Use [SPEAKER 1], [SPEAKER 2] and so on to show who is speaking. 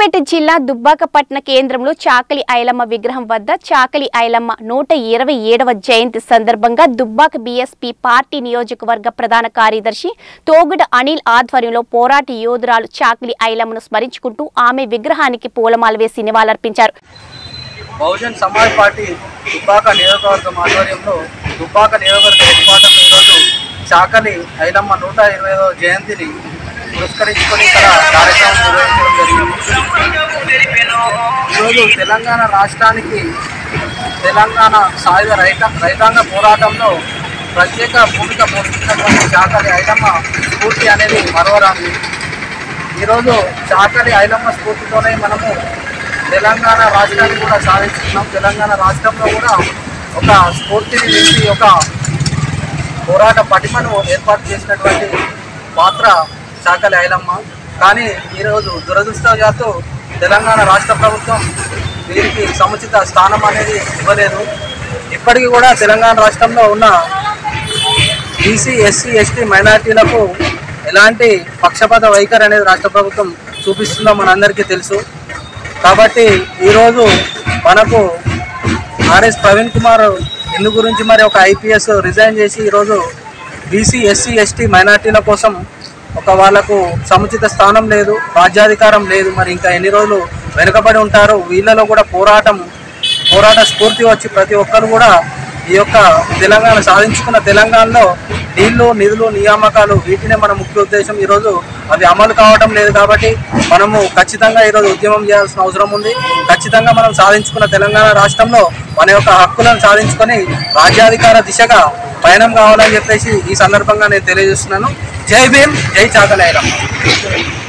[SPEAKER 1] సిద్దిపేట జిల్లా దుబ్బాకపట్న కేంద్రంలో చాకలి ఐలమ్మ విగ్రహం వద్ద చాకలి ఐలమ్మ నూట ఇరవై ఏడవ జయంతి సందర్భంగా దుబ్బాక బీఎస్పీ పార్టీ నియోజకవర్గ ప్రధాన కార్యదర్శి తోగుడ అనిల్ ఆధ్వర్యంలో పోరాట యోధురాలు చాకలి ఐలమ్మను స్మరించుకుంటూ ఆమె విగ్రహానికి పూలమాల వేసి నివాళులర్పించారు
[SPEAKER 2] బహుజన్ సమాజ్ పార్టీ దుబ్బాక నియోజకవర్గం ఆధ్వర్యంలో దుబ్బాక నియోజకవర్గ హెడ్ క్వార్టర్ ఈరోజు చాకలి ఐలమ్మ నూట ఇరవై ఐదవ జయంతిని పురస్కరించుకొని ఇక్కడ కార్యక్రమం నిర్వహించడం జరిగింది ఈరోజు తెలంగాణ రాష్ట్రానికి తెలంగాణ సాయుధ రైత రైతాంగ పోరాటంలో ప్రత్యేక భూమిక పోషించినటువంటి చాకలి ఐలమ్మ స్ఫూర్తి అనేది మరవరాంది ఈరోజు చాకలి ఐలమ్మ స్ఫూర్తితోనే మనము తెలంగాణ రాష్ట్రాన్ని కూడా సాధించుకున్నాం తెలంగాణ రాష్ట్రంలో కూడా ఒక స్ఫూర్తిని నింపి ఒక పోరాట పటిమను ఏర్పాటు చేసినటువంటి పాత్ర చాకలి ఐలమ్మ కానీ ఈరోజు దురదృష్టవశాత్తు తెలంగాణ రాష్ట్ర ప్రభుత్వం వీరికి సముచిత స్థానం అనేది ఇవ్వలేదు ఇప్పటికీ కూడా తెలంగాణ రాష్ట్రంలో ఉన్న బీసీ ఎస్సీ ఎస్టీ మైనార్టీలకు ఎలాంటి పక్షపాత వైఖరి అనేది రాష్ట్ర ప్రభుత్వం చూపిస్తుందో మనందరికీ తెలుసు కాబట్టి ఈరోజు మనకు ఆర్ఎస్ ప్రవీణ్ కుమార్ ఇందు గురించి మరి ఒక ఐపీఎస్ రిజైన్ చేసి ఈరోజు బీసీ ఎస్సీ ఎస్టీ మైనార్టీల కోసం ఒక వాళ్ళకు సముచిత స్థానం లేదు రాజ్యాధికారం లేదు మరి ఇంకా ఎన్ని రోజులు వెనుకబడి ఉంటారు వీళ్ళలో కూడా పోరాటం పోరాట స్ఫూర్తి వచ్చి ప్రతి ఒక్కరు కూడా ఈ యొక్క తెలంగాణ సాధించుకున్న తెలంగాణలో నీళ్లు నిధులు నియామకాలు వీటినే మన ముఖ్య ఉద్దేశం ఈరోజు అవి అమలు కావడం లేదు కాబట్టి మనము ఖచ్చితంగా ఈరోజు ఉద్యమం చేయాల్సిన అవసరం ఉంది ఖచ్చితంగా మనం సాధించుకున్న తెలంగాణ రాష్ట్రంలో మన యొక్క హక్కులను సాధించుకొని రాజ్యాధికార దిశగా పయనం కావాలని చెప్పేసి ఈ సందర్భంగా నేను తెలియజేస్తున్నాను జై భీమ్ జై చాకలేరం